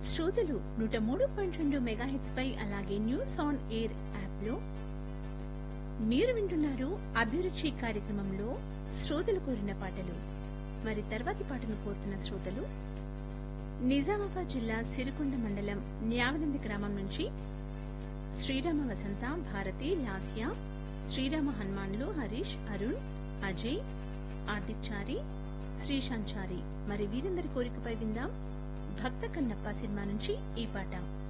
శ్రోతలు నూట మూడు పాయింట్ రెండు మెగాహెట్స్ పై అలాగే న్యూస్ ఆన్ ఎయిర్ యాప్ లో మీరు వింటున్నారు అభిరుచి కార్యక్రమంలో శ్రోతలు కోరిన పాటలు మరి తర్వాతి పాటను కోరుతున్న శ్రోతలు నిజామాబాద్ జిల్లా సిరికొండ మండలం న్యావనంది గ్రామం నుంచి శ్రీరామ వసంత భారతి లాస్య శ్రీరామ హనుమాన్లు హరీష్ అరుణ్ అజయ్ ఆదిత్చారి శ్రీశాంచారి మరి వీరందరి కోరికపై విందాం భక్త కన్నప్ప సినిమా నుంచి ఈ పాట